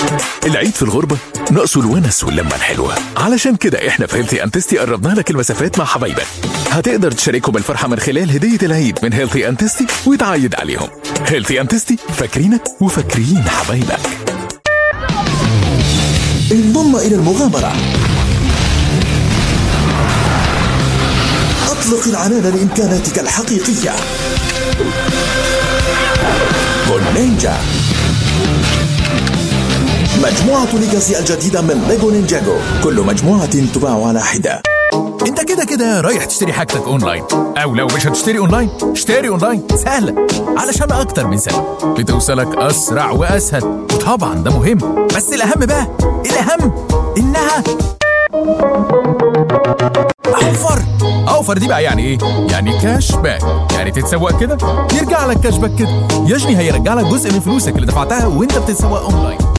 العيد في الغربة ناقصه الونس واللمة الحلوة علشان كده احنا في هيلثي ان تيستي قربنا لك المسافات مع حبايبك هتقدر تشاركهم الفرحة من خلال هدية العيد من هيلثي ان تيستي وتعيد عليهم هيلثي ان تيستي فاكرينك وفاكرين حبايبك انضم إلى المغامرة أطلق العنان لإمكاناتك الحقيقية كن نينجا مجموعة ليجاسي الجديدة من ليجو نينجاجو كل مجموعة تباع على حدة انت كده كده رايح تشتري حاجتك اونلاين او لو مش هتشتري اونلاين اشتري اونلاين سهله علشان اكتر من سنه بتوصلك اسرع واسهل وطبعا ده مهم بس الاهم بقى الاهم انها اوفر اوفر دي بقى يعني ايه يعني كاش باك يعني تتسوق كده يرجع لك كاش باك كده يجني هيرجع لك جزء من فلوسك اللي دفعتها وانت بتتسوق اونلاين